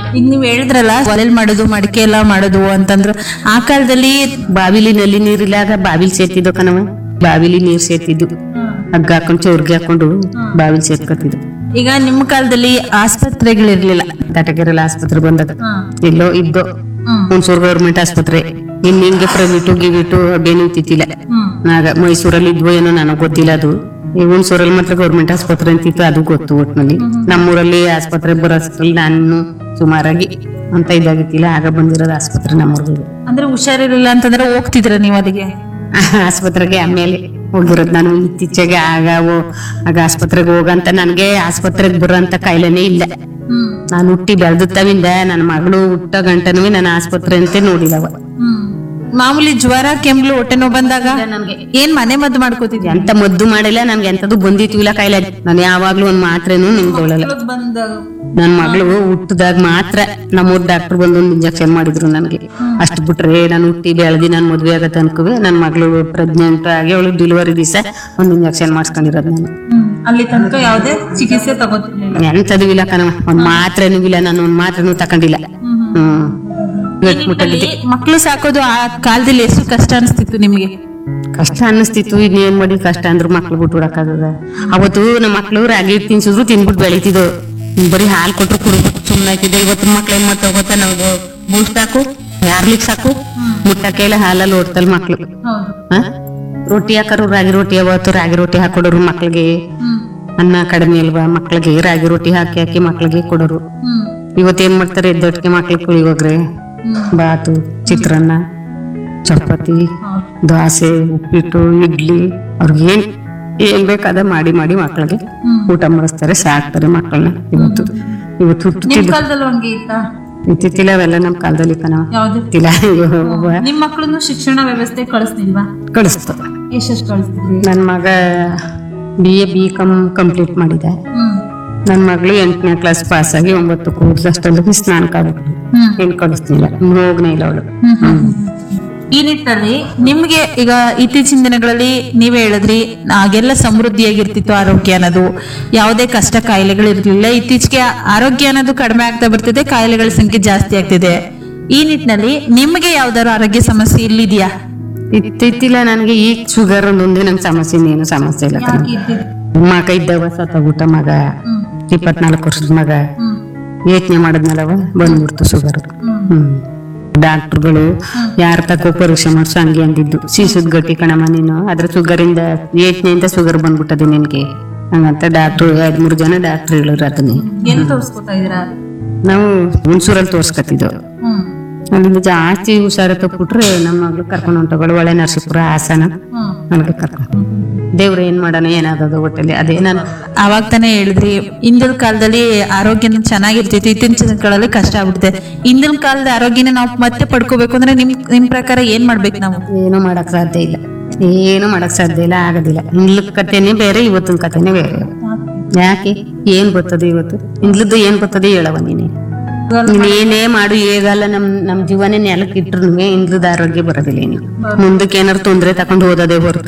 ಈಗ ನೀವ್ ಹೇಳಿದ್ರಲ್ಲ ಒಲೆಲ್ ಮಾಡೋದು ಮಡಿಕೆ ಎಲ್ಲ ಮಾಡೋದು ಅಂತಂದ್ರು ಆ ಕಾಲದಲ್ಲಿ ಬಾವಿಲಿ ನಲ್ಲಿ ನೀರಿಲ್ಲಾಗ ಬಾವಿಲಿ ಸೇರ್ತಿದ್ದೋ ಕಣವ ಬಾವಿಲಿ ನೀರ್ ಸೇರ್ತಿದ್ದು ಹಗ್ಗ ಹಾಕೊಂಡು ಚೌರ್ಗೆ ಹಾಕೊಂಡು ಬಾವಿಲಿ ಸೇರ್ಕೊತಿದ್ದು ಈಗ ನಿಮ್ ಕಾಲದಲ್ಲಿ ಆಸ್ಪತ್ರೆಗಳಿರ್ಲಿಲ್ಲ ತಟಕೆರೆಲ್ಲ ಆಸ್ಪತ್ರೆ ಬಂದಾಗ ಎಲ್ಲೋ ಇದ್ದೋ ಹುಣಸೂರು ಗೌರ್ಮೆಂಟ್ ಆಸ್ಪತ್ರೆ ಇನ್ ಹಿಂಗೆ ಪ್ರೈವೇಟು ಗಿವಿಟು ಅದೇನು ಇತ್ತಿಲ್ಲ ಆಗ ಮೈಸೂರಲ್ಲಿ ಇದ್ವೋ ಏನೋ ನನಗ್ ಗೊತ್ತಿಲ್ಲ ಅದು ಈ ಹುಣಸೂರಲ್ಲಿ ಮಾತ್ರ ಗೌರ್ಮೆಂಟ್ ಆಸ್ಪತ್ರೆ ಅಂತಿತ್ತು ಅದು ಗೊತ್ತು ಒಟ್ನಲ್ಲಿ ನಮ್ಮೂರಲ್ಲಿ ಆಸ್ಪತ್ರೆ ಬರೋಷ್ಟ್ರಲ್ಲಿ ನಾನು ಸುಮಾರಾಗಿ ಅಂತ ಇದಾಗಿತ್ತಿಲ್ಲ ಆಗ ಬಂದಿರೋದು ಆಸ್ಪತ್ರೆ ನಮ್ಮೂರಿಗೆ ಅಂದ್ರೆ ಹುಷಾರಿರ್ಲಿಲ್ಲ ಅಂತಂದ್ರೆ ಹೋಗ್ತಿದ್ರ ನೀವ್ ಅಲ್ಲಿಗೆ ಆಸ್ಪತ್ರೆಗೆ ಆಮೇಲೆ ಹೋಗಿರೋದು ನಾನು ಇತ್ತೀಚೆಗೆ ಆಗ ಓ- ಆಗ ಆಸ್ಪತ್ರೆಗೆ ಹೋಗಂತ ನನ್ಗೆ ಆಸ್ಪತ್ರೆಗೆ ಬರೋಂತ ಕಾಯಿಲೆನೇ ಇಲ್ಲ ನಾನು ಹುಟ್ಟಿ ಬೆಳೆದತ್ತವಿಂದ ನನ್ನ ಮಗಳು ಹುಟ್ಟ ಗಂಟನೂ ನಾನು ಆಸ್ಪತ್ರೆ ಅಂತ ನೋಡಿಲ್ಲವ ಮಾಮೂಲಿ ಜ್ವರ ಕೆಮ್ಲು ಹೊಟ್ಟೆ ನೋವು ಬಂದಾಗ ಏನ್ ಮನೆ ಮದ್ದು ಮಾಡ್ಕೋತಿದ್ಯಾ ಎಂತ ಮದ್ದು ಮಾಡಿಲ್ಲ ನನ್ಗೆ ಎಂತದ್ದು ಬಂದಿತ್ತಿಲ್ಲ ಕಾಯಿಲೆ ನಾನು ಯಾವಾಗ್ಲೂ ಒಂದ್ ಮಾತ್ರೆನೂ ನಿಂತ್ಕೊಳ್ಳಲ್ಲ ನನ್ ಮಗಳು ಹುಟ್ಟದಾಗ ಮಾತ್ರ ನಮ್ಮೂರ್ ಡಾಕ್ಟರ್ ಬಂದು ಒಂದು ಇಂಜೆಕ್ಷನ್ ಮಾಡಿದ್ರು ನನಗೆ ಅಷ್ಟು ಬಿಟ್ರೆ ನಾನು ಹುಟ್ಟಿ ಬೆಳೆದಿ ನಾನು ಮದ್ವೆ ಆಗತ್ತೆ ಅನ್ಕೋವೆ ನನ್ನ ಮಗಳು ಪ್ರೆಗ್ನೆಂಟ್ ಆಗಿ ಅವಳು ಡೆಲಿವರಿ ದಿವಸ ಒಂದು ಇಂಜೆಕ್ಷನ್ ಮಾಡಿಸ್ಕೊಂಡಿರೋದು ನಾನು ಅಲ್ಲಿ ತನಕ ಯಾವ್ದೇ ಚಿಕಿತ್ಸೆ ತಗೋತಿರ್ಲಿಲ್ಲ ಎಂತದೂ ಇಲ್ಲ ಕಣವ ಒಂದ್ ಮಾತ್ರೆನೂ ಇಲ್ಲ ನಾನು ಒಂದ್ ಮಾತ್ರೆನೂ ತಕೊಂಡಿಲ್ಲ ಹ್ಮ್ ಗಟ್ಬಿಟ್ಟಿದ್ದೆ ಮಕ್ಳು ಸಾಕೋದು ಆ ಕಾಲದಲ್ಲಿ ಎಷ್ಟು ಕಷ್ಟ ಅನಿಸ್ತಿತ್ತು ನಿಮ್ಗೆ ಕಷ್ಟ ಅನ್ನಿಸ್ತಿತ್ತು ಇನ್ನೇನ್ ಮಾಡಿ ಕಷ್ಟ ಅಂದ್ರು ಮಕ್ಳು ಬಿಟ್ಟು ಬಿಡಕ್ಕಾಗದ ಅವತ್ತು ನಮ್ಮ ಮಕ್ಳು ರಾಗಿ ಹಿಟ್ಟು ತಿನ್ಸಿದ್ರು ತಿನ್ಬಿಟ್ಟು ಬೆಳಿತಿದ್ದು ಬರೀ ಹಾಲು ಕೊಟ್ರು ಕುಡಿದ್ಬಿಟ್ಟು ಸುಮ್ಮನೆ ಆಯ್ತಿದ್ದೆ ಇವತ್ತು ಮಕ್ಳು ಏನ್ ಮಾಡ್ತಾವ ಗೊತ್ತಾ ನಾವು ಬೂಸ್ಟ್ ಸಾಕು ಯಾರ್ಲಿಕ್ ಸಾಕು ಮುಟ್ಟಕ್ಕೆ ಇಲ್ಲ ಹಾಲಲ್ಲಿ ಓಡ್ತಲ್ ಮಕ್ಳು ಹ? ರೊಟ್ಟಿ ಹಾಕರು ರಾಗಿ ರೊಟ್ಟಿ ಅವತ್ತು ರಾಗಿ ರೊಟ್ಟಿ ಹಾಕೊಡೋರು ಮಕ್ಳಿಗೆ ಅನ್ನ ಕಡಿಮೆ ಅಲ್ವಾ ಮಕ್ಳಿಗೆ ರಾಗಿ ರೊಟ್ಟಿ ಹಾಕಿ ಹಾಕಿ ಮಕ್ಳಿಗೆ ಕೊಡೋರು ಇವತ್ತೇನ್ ಮಾಡ್ತಾರೆ ಎದ್ದೊಟ್ಟಿಗೆ ಮಕ್ಳಿಗೆ ಪುಳಿಯೋಗ್ರೆ ಬಾತು ಚಿತ್ರಾನ್ನ ಚಪಾತಿ ದೋಸೆ ಉಪ್ಪಿಟ್ಟು ಇಡ್ಲಿ ಅವ್ರಿಗೆ ಏನ್ ಏನ್ ಬೇಕಾದ ಮಾಡಿ ಮಾಡಿ ಮಕ್ಳಿಗೆ ಊಟ ಮಾಡಿಸ್ತಾರೆ ಸಾಕ್ತಾರೆ ಮಕ್ಕಳನ್ನ ಇವತ್ತು ಇವತ್ತು ಹುಟ್ಟುತ್ತಿದ್ದು ಕಾಲದಲ್ಲೂ ಹಂಗೆ ಇತ್ತಾ ಇತ್ತಿತ್ತಿಲ್ಲ ಅವೆಲ್ಲ ನಮ್ ಕಾಲದಲ್ಲಿ ಕಣ ಯಾವ್ದು ಇತ್ತಿಲ್ಲ ನಿಮ್ ಮಕ್ಳನ್ನು ಶಿಕ್ಷಣ ವ್ಯವಸ್ಥೆ ಕಳಿಸ್ತಿಲ್ವಾ ಕಳಿಸ್ತು ಎಷ್ಟೆಷ್ಟು ಕಳಿಸ್ತಿದ್ವಿ ನನ್ನ ಮಗ B A B com complete ಮಾಡಿದೆ ನನ್ನ ಮಗಳು ಎಂಟನೇ ಕ್ಲಾಸ್ ಪಾಸ್ ಆಗಿ ಒಂಬತ್ತು ಕೋರ್ಸ್ ಅಷ್ಟೊಂದು ಸ್ನಾನ ಕಾಬಿಟ್ಟು ಏನ್ ಕಳಿಸ್ತಿಲ್ಲ ಹೋಗ್ನೇ ಇಲ್ಲ ಅವಳು ಈ ನಿಟ್ಟಿನಲ್ಲಿ ನಿಮ್ಗೆ ಈಗ ಇತ್ತೀಚಿನ ದಿನಗಳಲ್ಲಿ ನೀವೇ ಹೇಳಿದ್ರಿ ಆಗೆಲ್ಲ ಸಮೃದ್ಧಿಯಾಗಿರ್ತಿತ್ತು ಆರೋಗ್ಯ ಅನ್ನೋದು ಯಾವುದೇ ಕಷ್ಟ ಕಾಯಿಲೆಗಳು ಇರ್ಲಿಲ್ಲ ಇತ್ತೀಚೆಗೆ ಆರೋಗ್ಯ ಅನ್ನೋದು ಕಡಿಮೆ ಆಗ್ತಾ ಬರ್ತಿದೆ ಕಾಯಿಲೆಗಳ ಸಂಖ್ಯೆ ಜಾಸ್ತಿ ಆಗ್ತಿದೆ ಈ ನಿಟ್ಟಿನಲ್ಲಿ ನಿಮ್ಗೆ ಯಾವ್ದಾದ್ರು ಆರೋಗ್ಯ ಸಮಸ್ಯೆ ಇಲ್ಲಿದ್ಯಾ ಇತ್ತಿತ್ತಿಲ್ಲ ನನಗೆ ಈಗ ಶುಗರ್ ಒಂದೊಂದೇ ನಂಗೆ ಸಮಸ್ಯೆ ಇನ್ನೇನು ಸಮಸ್ಯೆ ಇಲ್ಲ ಕಣ ಮಗ ಇದ್ದವ ಸತ್ತೋಗ್ಬಿಟ್ಟ ಮಗ ಇಪ್ಪತ್ನಾಲ್ಕು ವರ್ಷದ ಮಗ ಯೋಚನೆ ಮಾಡಿದ್ನಲ್ಲವ ಬಂದ್ಬಿಡ್ತು ಶುಗರ್ ಹ್ಮ್ ಡಾಕ್ಟರ್ಗಳು ಯಾರ ತಕ್ಕೋ ಪರೀಕ್ಷೆ ಮಾಡ್ಸು ಹಂಗೆ ಅಂದಿದ್ದು ಸೀಸದ್ ಗಟ್ಟಿ ಕಣಮ್ಮ ನೀನು ಅದ್ರ ಶುಗರ್ ಇಂದ ಯೋಚನೆಯಿಂದ ಶುಗರ್ ಬಂದ್ಬಿಟ್ಟದೆ ನಿನ್ಗೆ ಹಂಗಂತ ಡಾಕ್ಟ್ರು ಎರಡ್ ಮೂರು ಜನ ಡಾಕ್ಟರ್ ಹೇಳಿದ್ರು ಅದನ್ನೇ ಏನ್ ತೋರಿಸ್ಕೊತಾ ಇದೀರಾ ನಾವು ಹುಣಸೂರಲ್ಲಿ ತೋರ್ಸ್ಕೊತಿದ್ದೆವು ಹ್ಮ್ ಅಲ್ಲಿಂದ ಜಾಸ್ತಿ ಹುಷಾರ ತಪ್ಪಿಟ್ರೆ ನಮ್ಮ ಮಗಳು ಕರ್ಕೊಂಡು ಹೊಂಟಗಳು ಒಳ್ಳೆ ನರಸೀಪುರ ಹಾಸನ ಹ್ಮ್ ಅಲ್ಲಿಗೆ ಕರ್ಕೊಂಡು ದೇವ್ರು ಏನ್ ಮಾಡೋಣ ಏನಾದದು ಒಟ್ಟಲ್ಲಿ ಅದೇ ನಾನು ಅವಾಗ ತಾನೇ ಹೇಳಿದ್ರಿ ಹಿಂದಿನ ಕಾಲದಲ್ಲಿ ಆರೋಗ್ಯನ ಚೆನ್ನಾಗಿರ್ತಿತ್ತು ಇತ್ತೀಚಿನ ಕಾಲದಲ್ಲಿ ಕಷ್ಟ ಆಗ್ಬಿಡುತ್ತೆ ಹಿಂದಿನ ಕಾಲದ ಆರೋಗ್ಯನ ನಾವು ಮತ್ತೆ ಪಡ್ಕೋಬೇಕು ಅಂದ್ರೆ ನಿಮ್ ನಿಮ್ ಪ್ರಕಾರ ಏನ್ ಮಾಡ್ಬೇಕು ನಾವು ಏನು ಮಾಡಕ್ ಸಾಧ್ಯ ಇಲ್ಲ ಏನು ಮಾಡಕ್ ಸಾಧ್ಯ ಇಲ್ಲ ಆಗೋದಿಲ್ಲ ಹಿಂದ್ಲ ಕಥೆನೇ ಬೇರೆ ಇವತ್ತಿನ ಕಥೆನೇ ಬೇರೆ ಯಾಕೆ ಏನ್ ಬರ್ತದೆ ಇವತ್ತು ಹಿಂದ್ಲದ್ದು ಏನ್ ಬರ್ತದೆ ಹೇಳವ ನೀನೆ ನೀನ್ ಏನೇ ಮಾಡು ಹೇಗಲ್ಲ ನಮ್ ನಮ್ ಜೀವನೇ ನೆಲಕ್ಕೆ ಇಟ್ರು ಹಿಂದ್ಲದ ಆರೋಗ್ಯ ಬರೋದಿಲ್ಲ ಏನು ಮುಂದಕ್ಕೆ ಏನಾರು ತೊಂದ್ರೆ ತಕೊಂಡು ಹೋದದೇ ಹೊರತು